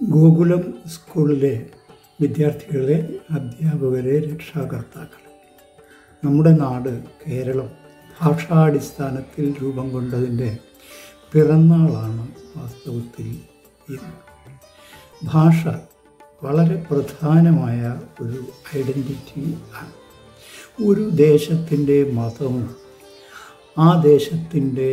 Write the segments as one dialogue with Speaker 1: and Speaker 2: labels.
Speaker 1: ഗോകുലം സ്കൂളിലെ വിദ്യാർത്ഥികളെ അധ്യാപകരെ രക്ഷാകർത്താക്കളെ നമ്മുടെ നാട് കേരളം ഭാഷാടിസ്ഥാനത്തിൽ രൂപം കൊണ്ടതിൻ്റെ പിറന്നാളാണ് വാസ്തവത്തിൽ ഇന്ന് ഭാഷ വളരെ പ്രധാനമായ ഒരു ഐഡൻറ്റിറ്റി ആണ് ഒരു ദേശത്തിൻ്റെ മതവും ആ ദേശത്തിൻ്റെ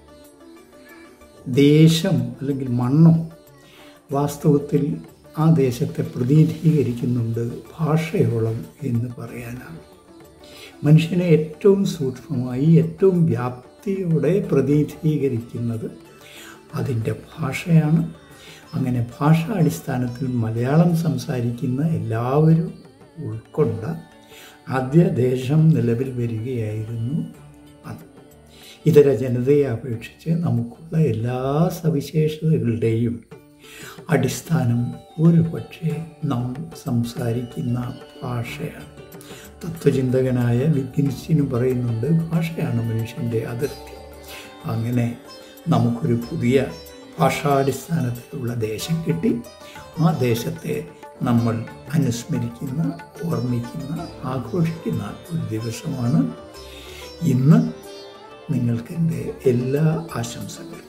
Speaker 1: ദേശം അല്ലെങ്കിൽ മണ്ണോ വാസ്തവത്തിൽ ആ ദേശത്തെ പ്രതിനിധീകരിക്കുന്നുണ്ട് ഭാഷയോളം എന്ന് പറയാനാണ് മനുഷ്യനെ ഏറ്റവും സൂക്ഷ്മമായി ഏറ്റവും വ്യാപ്തിയോടെ പ്രതിനിധീകരിക്കുന്നത് അതിൻ്റെ ഭാഷയാണ് അങ്ങനെ ഭാഷാ അടിസ്ഥാനത്തിൽ മലയാളം സംസാരിക്കുന്ന എല്ലാവരും ഉൾക്കൊണ്ട ആദ്യ ദേശം നിലവിൽ വരികയായിരുന്നു അത് ഇതര ജനതയെ അപേക്ഷിച്ച് നമുക്കുള്ള എല്ലാ സവിശേഷതകളുടെയും അടിസ്ഥാനം ഒരു പക്ഷേ നാം സംസാരിക്കുന്ന ഭാഷയാണ് തത്വചിന്തകനായ വിറ്റ്കിൻസിന് പറയുന്നുണ്ട് ഭാഷയാണ് മനുഷ്യൻ്റെ അതിർത്തി അങ്ങനെ നമുക്കൊരു പുതിയ ഭാഷാടിസ്ഥാനത്തിലുള്ള ദേശം കിട്ടി ആ ദേശത്തെ നമ്മൾ അനുസ്മരിക്കുന്ന ഓർമ്മിക്കുന്ന ആഘോഷിക്കുന്ന ഒരു ദിവസമാണ് ഇന്ന് നിങ്ങൾക്കെൻ്റെ എല്ലാ ആശംസകളും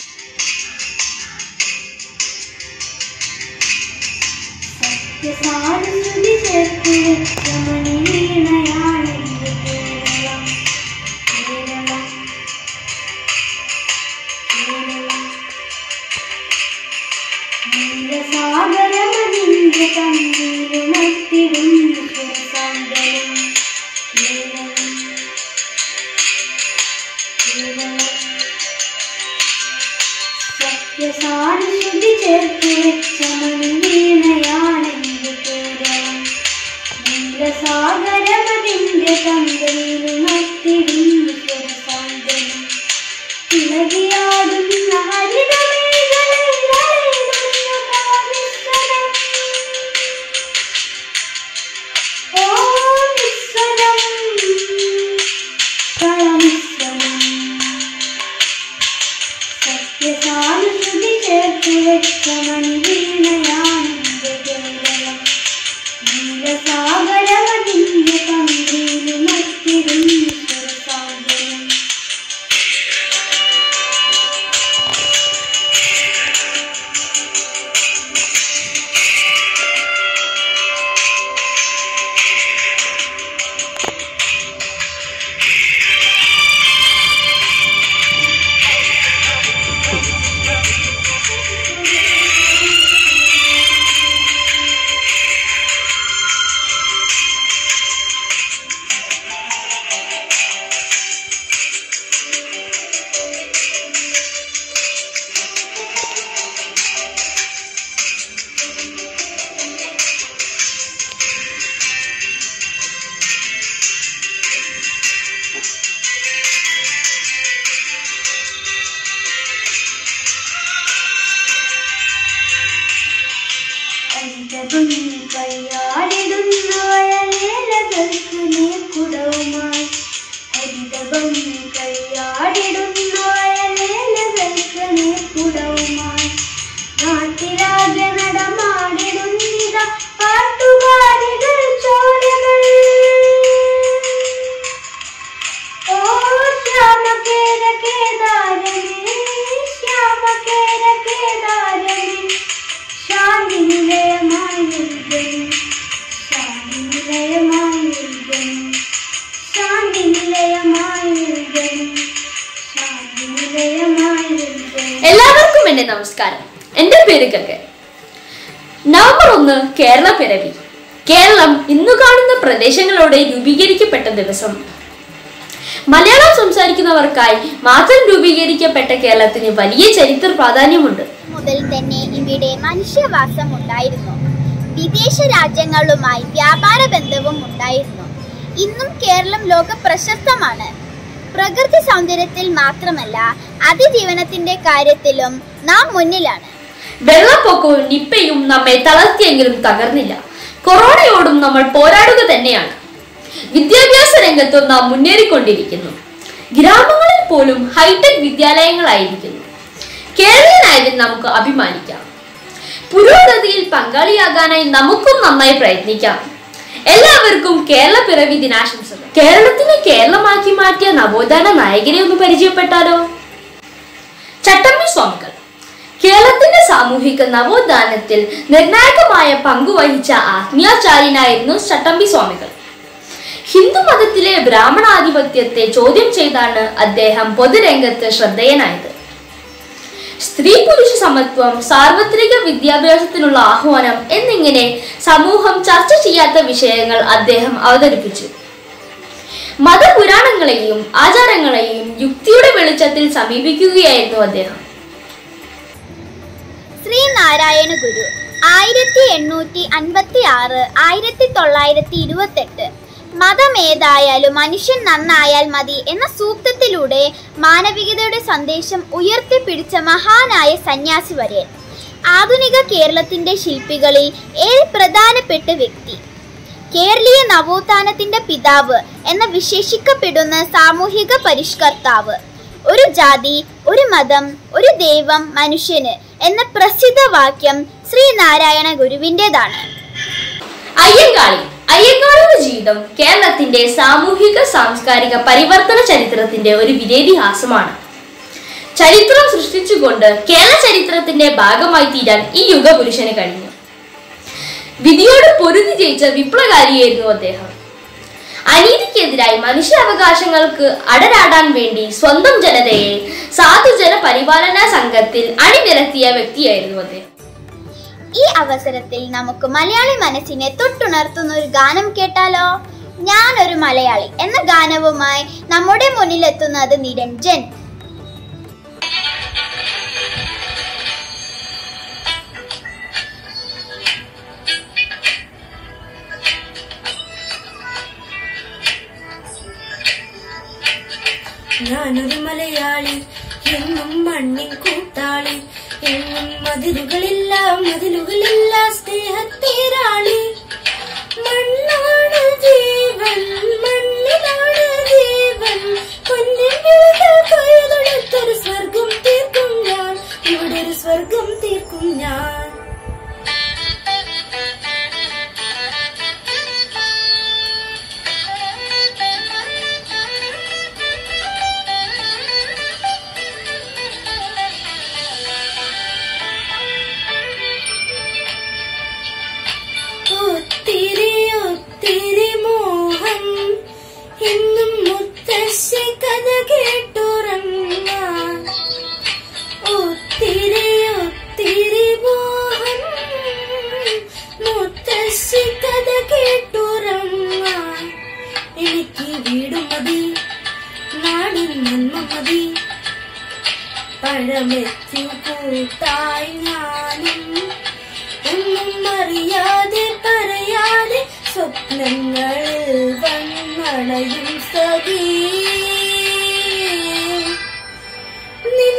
Speaker 2: സത്യസാരസ്വതി ചേർത്ത് വെച്ച മണിവീണയാണെന്റെ കേരളം കേരളം കേരളം നീലസാഗരമതിന്റെ തന്നീരുണർത്തിടുന്നു സുരസാന്തരം കേരളം കേരളം സത്യസാരസ്വതി ചേർത്ത് വെച്ച മണിവീണയാണെന്റെ കേരളം നീലസാഗരമതിന്റെ തന്തയിലുണർത്തിടുന്നു സ്വരസാന്തരം ഇളകിയാടുന്ന ഹരിതമേഖലയിലറിയുന്നു കാവിസ്വരം. ഓ നിസ്വരം, കളനിസ്വരം. സത്യസാനുശ്രുതി ചേർത്ത് വെച്ച മണിവീണയാണെന്റെ കേരളം നീലസാഗരമതിന്റെ തന്ത്രിയിലുമർത്തിടുന്നു സ്വരസാഗരം ഹരിതഭംഗി കയ്യാടിടുന്ന വയലേലകൾക്ക് നീക്കുടവുമായി ഹരിതഭംഗി കയ്യാടിടുന്ന വയലേലകൾക്ക് നീക്കുടവുമായി നാട്ടിലാകെ നടമാടിടുന്നിത പാട്ടുകാരികൾ ചോരകൾ ഓ ശ്യാമകേര കേദാരമേ ശ്യാമകേര കേദാരമേ ശാന്തി നിലയമായി ഒരുകനും ശാന്തി നിലയമായി ഒരുകനും ശാന്തി നിലയമായി ഒരുകനും ശാന്തി നിലയമായി ഒരുകനും
Speaker 3: എല്ലാവർക്കും എന്റെ നമസ്കാരം എന്റെ പേര് ഗഗൻ നവംബർ ഒന്ന് കേരള പിറവി കേരളം ഇന്നു കാണുന്ന പ്രദേശങ്ങളോടെ രൂപീകരിക്കപ്പെട്ട ദിവസം മലയാളം സംസാരിക്കുന്നവർക്കായി മാത്രം രൂപീകരിക്കപ്പെട്ട കേരളത്തിന് വലിയ ചരിത്ര പ്രാധാന്യമുണ്ട്
Speaker 4: മുതൽ തന്നെ ഇവിടെ മനുഷ്യവാസം ഉണ്ടായിരുന്നു വിദേശ രാജ്യങ്ങളുമായി വ്യാപാര ബന്ധവും ഉണ്ടായിരുന്നു ഇന്നും കേരളം ലോക പ്രശസ്തമാണ് പ്രകൃതി സൗന്ദര്യത്തിൽ മാത്രമല്ല അതിജീവനത്തിന്റെ കാര്യത്തിലും നാം മുന്നിലാണ്
Speaker 3: വെള്ളപ്പൊക്കവും നിപ്പയും നമ്മെ തളർത്തിയെങ്കിലും തകർന്നില്ല കൊറോണയോടും നമ്മൾ പോരാടുക തന്നെയാണ് വിദ്യാഭ്യാസ രംഗത്തും നാം മുന്നേറിക്കൊണ്ടിരിക്കുന്നു ഗ്രാമങ്ങളിൽ പോലും ഹൈടെക് വിദ്യാലയങ്ങളായിരിക്കുന്നു കേരളീയനായതിൽ നമുക്ക് അഭിമാനിക്കാം പുരോഗതിയിൽ പങ്കാളിയാകാനായി നമുക്കും നന്നായി പ്രയത്നിക്കാം എല്ലാവർക്കും കേരള പിറവി ദിനാശംസകൾ കേരളത്തിനെ കേരളമാക്കി മാറ്റിയ നവോത്ഥാന നായകനെ ഒന്ന് പരിചയപ്പെട്ടാലോ ചട്ടമ്പി സ്വാമികൾ കേരളത്തിന്റെ സാമൂഹിക നവോത്ഥാനത്തിൽ നിർണായകമായ പങ്കുവഹിച്ച ആത്മീയാചാര്യനായിരുന്നു ചട്ടമ്പി സ്വാമികൾ ഹിന്ദു മതത്തിലെ ബ്രാഹ്മണാധിപത്യത്തെ ചോദ്യം ചെയ്താണ് അദ്ദേഹം പൊതുരംഗത്ത് ശ്രദ്ധേയനായത് സ്ത്രീ പുരുഷ സമത്വം സാർവത്രിക വിദ്യാഭ്യാസത്തിനുള്ള ആഹ്വാനം എന്നിങ്ങനെ സമൂഹം ചർച്ച ചെയ്യാത്ത വിഷയങ്ങൾ അദ്ദേഹം അവതരിപ്പിച്ചു മതപുരാണങ്ങളെയും ആചാരങ്ങളെയും യുക്തിയുടെ വെളിച്ചത്തിൽ സമീപിക്കുകയായിരുന്നു അദ്ദേഹം
Speaker 4: ശ്രീനാരായണ ഗുരു ആയിരത്തി എണ്ണൂറ്റി അൻപത്തി ആറ് ആയിരത്തി തൊള്ളായിരത്തി ഇരുപത്തെട്ട് മതമേതായാലും മനുഷ്യൻ നന്നായാൽ മതി എന്ന സൂക്തത്തിലൂടെ മാനവികതയുടെ സന്ദേശം ഉയർത്തിപ്പിടിച്ച മഹാനായ സന്യാസി വര്യൻ ആധുനിക കേരളത്തിന്റെ ശില്പികളിൽ ഏറെ പ്രധാനപ്പെട്ട വ്യക്തി കേരളീയ നവോത്ഥാനത്തിന്റെ പിതാവ് എന്ന് വിശേഷിക്കപ്പെടുന്ന സാമൂഹിക പരിഷ്കർത്താവ് ഒരു ജാതി ഒരു മതം ഒരു ദൈവം മനുഷ്യന് എന്ന പ്രസിദ്ധ വാക്യം ശ്രീനാരായണ ഗുരുവിൻ്റെതാണ്
Speaker 3: അയ്യങ്കാളി അയ്യങ്കാളിയുടെ ജീവിതം കേരളത്തിന്റെ സാമൂഹിക സാംസ്കാരിക പരിവർത്തന ചരിത്രത്തിന്റെ ഒരു വിരോധിഹാസമാണ് ചരിത്രം സൃഷ്ടിച്ചുകൊണ്ട് കേരള ചരിത്രത്തിന്റെ ഭാഗമായി തീരാൻ ഈ യുഗപുരുഷന് കഴിഞ്ഞു വിധിയോട് പൊരുതി ജയിച്ച വിപ്ലവകാരിയായിരുന്നു അദ്ദേഹം അനീതിക്കെതിരായി മനുഷ്യാവകാശങ്ങൾക്ക് അടരാടാൻ വേണ്ടി സ്വന്തം ജനതയെ സാധുജന പരിപാലന സംഘത്തിൽ അണിനിരത്തിയ വ്യക്തിയായിരുന്നു അദ്ദേഹം
Speaker 4: ഈ അവസരത്തിൽ നമുക്ക് മലയാളി മനസ്സിനെ തൊട്ടുണർത്തുന്ന ഒരു ഗാനം കേട്ടാലോ ഞാൻ ഒരു മലയാളി എന്ന ഗാനവുമായി നമ്മുടെ മുന്നിലെത്തുന്നത് നിരഞ്ജൻ
Speaker 2: ഞാനൊരു മലയാളി എന്നും മണ്ണിൻ കൂട്ടാളി എന്നും മതിലുകളില്ല മതിലുകളില്ല സ്നേഹത്തേരാളി മണ്ണാണ് ജീവൻ മണ്ണിലാണ് ജീവൻ പൊന്നിൻ വിളകൾ കയ്യിലെടുത്തൊരു സ്വർഗം തീർക്കും ഞാൻ ഇവിടെ ഒരു സ്വർഗം തീർക്കും ഞാൻ ഒത്തിരി ഒത്തിരി മോഹം എന്നും മുത്തശ്ശി കഥ കേട്ടുറങ്ങാൻ ഒത്തിരി ഒത്തിരി മോഹം മുത്തശ്ശി കഥ കേട്ടുറങ്ങാൻ എനിക്ക് വീടും മതി നാടിൻ നന്മ മതി പഴമെത്തി കൂട്ടായി ഞാനും ഒന്നും അറിയാതെ പറയാതെ സ്വപ്നങ്ങളിൽ വന്നണയും സഖീ നിൻ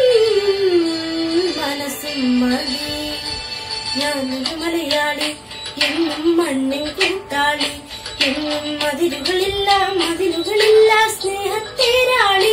Speaker 2: മനസ്സും മതി ഞാനൊരു മലയാളി എന്നും മണ്ണിൻ കൂട്ടാളി എന്നും മതിലുകളില്ല മതിലുകളില്ല സ്നേഹത്തേരാളി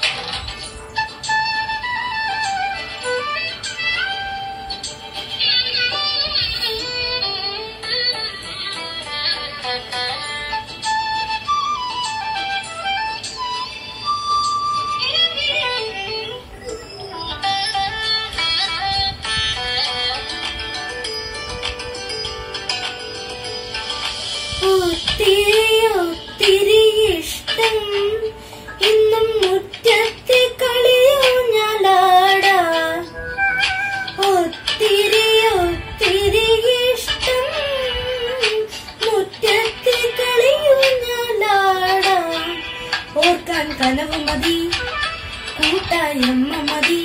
Speaker 2: ഒത്തിരി ഒത്തിരി ഇഷ്ടം ഇന്നും മുറ്റത്തെ കളിയൂഞ്ഞാലാടാ ഒത്തിരി ഒത്തിരി ഇഷ്ടം മുറ്റത്തെ കളിയൂഞ്ഞാലാടാ ഓർക്കാൻ കനവ് മതി കൂട്ടായമ്മ മതി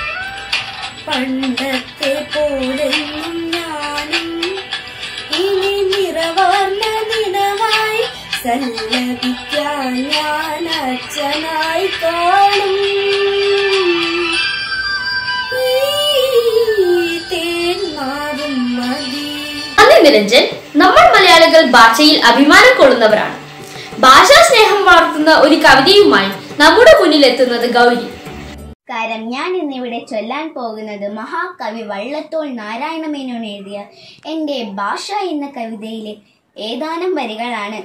Speaker 2: പണ്ടത്തെ പോലെന്നും ഞാനും ഇനി നിറവാർന്ന നിലവായി സല്ലപിക്കാൻ ഞാൻ അച്ഛനായി കാണും ഈ തേന്മാവും മതി
Speaker 3: നന്ദി നിരഞ്ജൻ നമ്മൾ മലയാളികൾ ഭാഷയിൽ അഭിമാനം കൊള്ളുന്നവരാണ് ഭാഷാ സ്നേഹം വളർത്തുന്ന ഒരു കവിതയുമായി നമ്മുടെ മുന്നിൽ എത്തുന്നത് ഗൗരി
Speaker 5: നമസ്കാരം ഞാൻ ഇന്നിവിടെ ചൊല്ലാൻ പോകുന്നത് മഹാകവി വള്ളത്തോൾ നാരായണമേനോൻ എഴുതിയ എൻ്റെ ഭാഷ എന്ന കവിതയിലെ ഏതാനും വരികളാണ്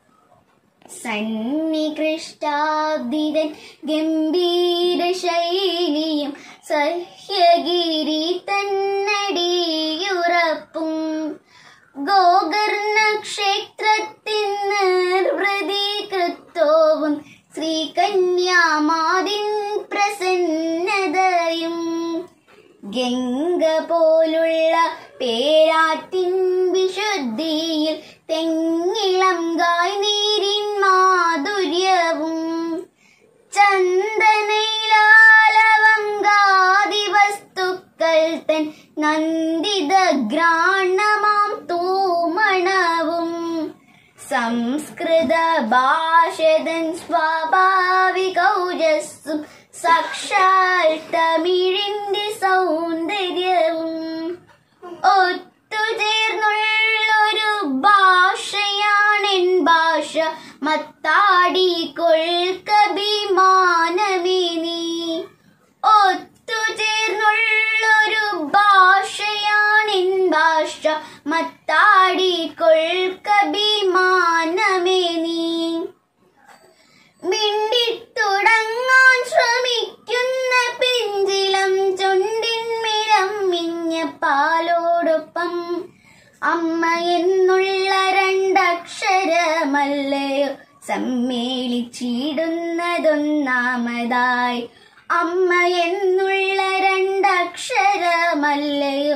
Speaker 5: സന്നികൃഷ്ടാബ്ദിതൻ ഗംഭീര ശൈലിയും സഹ്യഗിരി തന്നടിയുറപ്പും ഗോകർണ ക്ഷേത്രത്തിൻ നിർവൃതികൃത്വവും ശ്രീകന്യാമാതിൻ പ്രസന്നതയും ഗംഗ പോലുള്ള പേരാറ്റിൻ വിശുദ്ധിയിൽ തെങ്ങിളം ഗായ് നീരിൻ മാധുര്യവും ചന്ദനയിലാലവങ്കാതി വസ്തുക്കൾ തൻ നന്ദിത ഗ്രാണമാം തൂമണവും സംസ്കൃത ഭാഷതൻ സ്വാഭാവികൗജസ്സും സാക്ഷാൽ തമിഴിന്റെ സൗന്ദര്യവും ഒത്തുചേർന്നുള്ളൊരു ഭാഷയാണെൻ ഭാഷ മത്താടി കൊൾക്കഭിമാനമേ നീ ഒത്തുചേർന്നുള്ളൊരു ഭാഷയാണെൻ ഭാഷ മത്താടി കൊൾക്കഭിമാനമേ നീ മിണ്ടിത്തുടങ്ങാൻ ശ്രമിക്കുന്ന പിഞ്ചിലം ചുണ്ടിന്മിരം മിഞ്ഞ പാലോടൊപ്പം അമ്മ എന്നുള്ള രണ്ടക്ഷരമല്ലയോ സമ്മേളിച്ചിടുന്നതൊന്നാമതായി അമ്മ എന്നുള്ള രണ്ടക്ഷരമല്ലയോ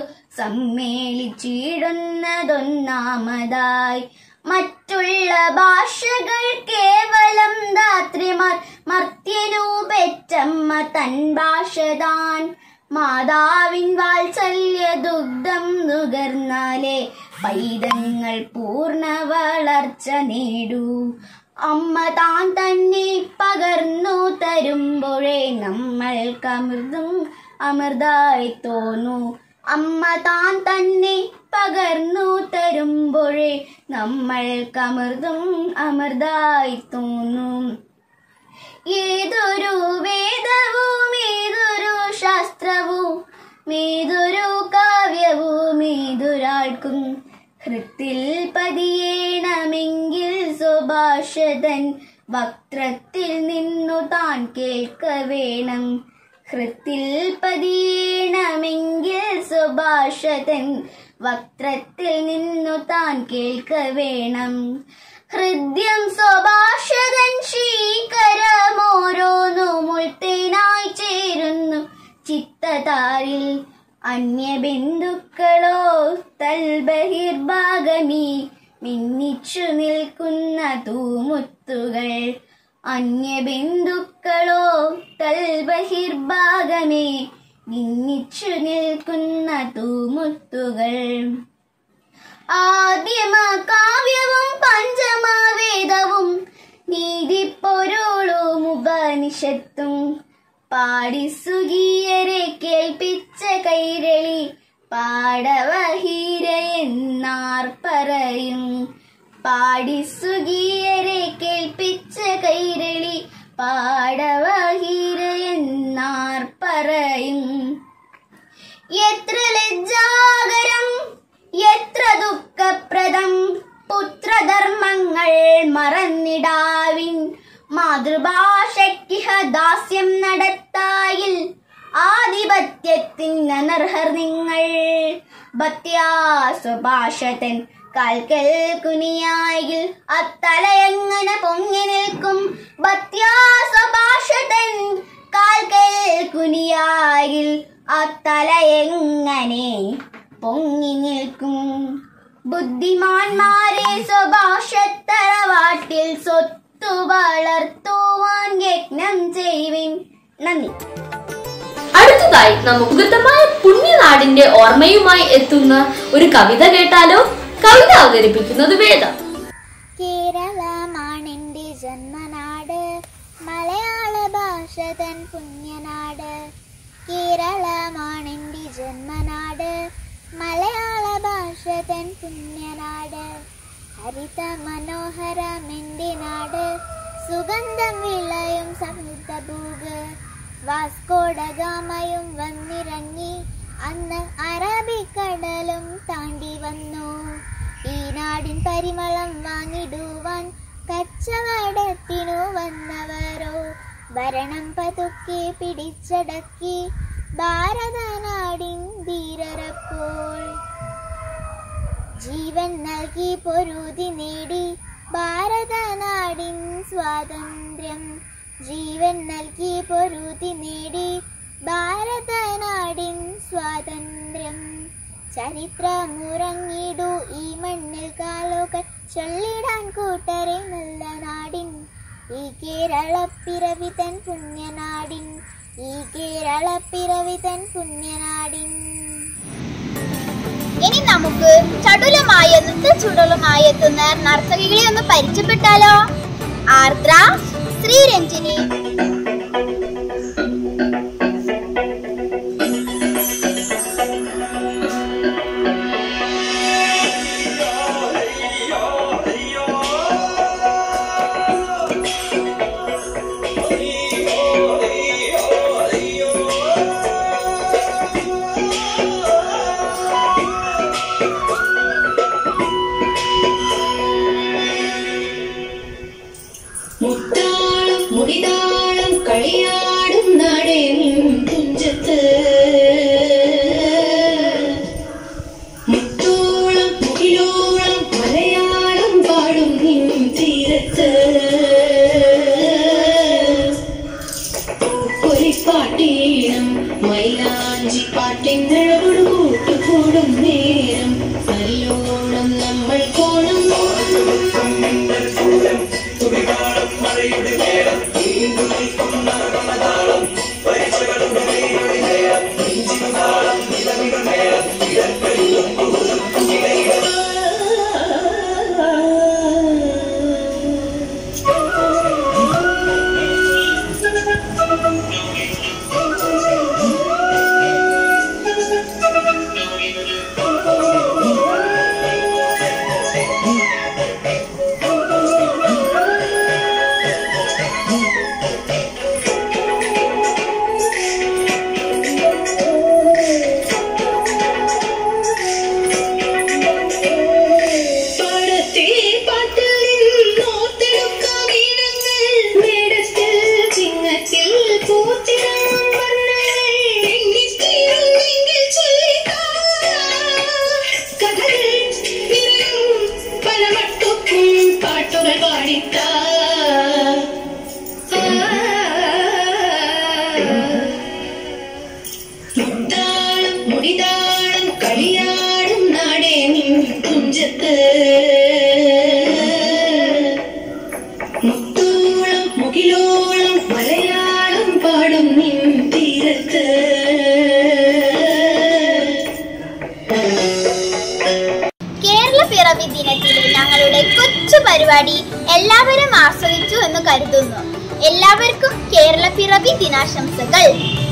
Speaker 5: സമ്മേളിച്ചിടുന്നതൊന്നാമതായി മറ്റുള്ള ഭാഷകൾ കേവലം ധാത്രിമാർ മർത്യനു പെറ്റമ്മ തൻ ഭാഷ താൻ മാതാവിൻ വാത്സല്യ ദുഗ്ധം നുകർന്നാലേ പൈതങ്ങൾ പൂർണ്ണ വളർച്ച നേടൂ അമ്മ താൻ തന്നെ പകർന്നു തരുമ്പോഴേ നമ്മൾക്ക് അമൃതും അമൃതായി തോന്നൂ അമ്മ താൻ തന്നെ പകർന്നു തരുമ്പോഴേ നമ്മൾക്ക് അമൃതും അമൃതായി തോന്നും ഏതൊരു വേദവും ഏതൊരു ശാസ്ത്രവും ഏതൊരു കാവ്യവും ഏതൊരാൾക്കും ഹൃത്തിൽ പതിയേണമെങ്കിൽ സുഭാഷതൻ വക്രത്തിൽ നിന്നു താൻ കേൾക്ക വേണം ഹൃത്തിൽ പതിയേണമെങ്കിൽ സുഭാഷതൻ വക്രത്തിൽ നിന്നു താൻ കേൾക്ക വേണം ഹൃദ്യം സ്വഭാഷതൻ ശീകരമോരോന്നു മുൾത്തേനായി ചേരുന്നു ചിത്തതാരിൽ അന്യബന്ധുക്കളോ തൽബഹിർഭാഗമീ മിന്നിച്ചു നിൽക്കുന്ന തൂമുത്തുകൾ അന്യബന്ധുക്കളോ തൽബഹിർഭാഗമേ മിന്നിച്ചു നിൽക്കുന്ന തൂമുത്തുകൾ ആദ്യമ കാവ്യവും പഞ്ചമവേദവും നീതിപ്പൊരുളും ഉപനിഷത്തും പാടിസുഗീയരെ കേൾപ്പിച്ച കൈരളി പാടവഹീര എന്നാർ പറയും പാടിസുഗീയരെ കേൾപ്പിച്ച കൈരളി പാടവഹീര എന്നാർ പറയും എത്ര ലജ്ജാകരം എത്ര ദുഃഖപ്രദം പുത്രധർമ്മങ്ങൾ മറന്നിടാവിൻ മാതൃഭാഷയ്ക്കിഹ ദാസ്യം നടത്തായിൽ ആധിപത്യത്തിൻ അനർഹർ നിങ്ങൾ ഭത്യാസ്വഭാഷതൻ കാൽക്കൽ കുനിയായിൽ അത്തലയെങ്ങനെ പൊങ്ങി നിൽക്കും ഭത്യാസ്വഭാഷതൻ കാൽക്കൽ കുനിയായിൽ അത്തലയെങ്ങനെ പൊങ്ങി നിൽക്കും ബുദ്ധിമാന്മാരെ സ്വഭാഷത്തറവാട്ടിൽ സ്വത്തു വളർത്തുവാൻ യജ്ഞം ചെയ്യുവിൻ നന്ദി
Speaker 3: അടുത്തതായി നമുക്ക് ഉഗതമായ പുണ്യനാടിന്റെ ഓർമ്മയുമായി എത്തുന്ന ഒരു കവിത കേട്ടാലോ കവിത അവതരിപ്പിക്കുന്നത് വേദം
Speaker 4: കേരളമാണെന്റെ ജന്മനാട് മലയാള ഭാഷ തൻ പുണ്യനാട് കേരളമാണെന്റെ ജന്മനാട് മലയാള ഭാഷ തൻ പുണ്യനാട് ഹരിത മനോഹരമെന്റെ നാട് സുഗന്ധം വിളയും സമൃദ്ധ ഭൂഗ് വാസ്കോഡഗാമയും വന്നിറങ്ങി അന്ന് അറബിക്കടലും താണ്ടി വന്നു ഈ നാടിൻ പരിമളം വാങ്ങിടുവാൻ കച്ചവടത്തിനു വന്നവരോ ഭരണം പതുക്കെ പിടിച്ചടക്കി ഭാരതനാടിൻ ധീരരപ്പോൾ ജീവൻ നൽകി പൊരുതി നേടി ഭാരതനാടിൻ സ്വാതന്ത്ര്യം ജീവൻ നൽകി പൊരുതി നേടി ഭാരതനാടിൻ സ്വാതന്ത്ര്യം ചരിത്രമുറങ്ങിടു ഈ മണ്ണിൽ കാലോകൾ ചൊല്ലിടാൻ കൂട്ടരെ നല്ല നാടിൻ ഈ കേരളപ്പിറവി തൻ പുണ്യനാടിൻ ഈ കേരളപ്പിറവി തൻ പുണ്യനാടിൻ ഇനി നമുക്ക് ചടുലമായ നൃത്തച്ചുടലുമായ എത്തുന്ന നർത്തകികളെ ഒന്ന് പരിചയപ്പെട്ടാലോ ആർദ്ര ശ്രീരഞ്ജിനി
Speaker 2: മുത്താളം മുടിതാളം കളിയാടും നടനും തുഞ്ചത്ത് മുത്തോളം മുകിലോളം മലയാളം പാടും നിൻ തീരത്ത് പൂപ്പൊലിപ്പാട്ടീണം മൈലാഞ്ചി പാട്ടിനഴകൊടു കൂട്ടുകൂടും നേരം നല്ലോണം നമ്മൾ കോണം പടത്തെ പാട്ടിൽ നിന്നോർത്തെടുക്കാം ഈണങ്ങൾ. മേടത്തിൽ ചിങ്ങത്തിൽ പൂത്തിറങ്ങും വർണ്ണങ്ങൾ. എണ്ണിത്തീരുന്നെങ്കിൽ ചൊല്ലിത്താ. കഥകൾ നിറയും പല മട്ടുക്കും പാട്ടുകൾ പാടിത്താ മുത്താളം മുടിതാളം കളിയാടും നാടേ നിൻ തുഞ്ചത്ത് മുത്തോളം മുകിലോളം മലയാളം പാടും നിൻ തീരത്ത്
Speaker 4: കേരള പിറവി ദിനത്തിലെ ഞങ്ങളുടെ കൊച്ചു പരിപാടി എല്ലാവരും ആസ്വദിച്ചു എന്ന് കരുതുന്നു എല്ലാവർക്കും കേരള പിറവി ദിനാശംസകൾ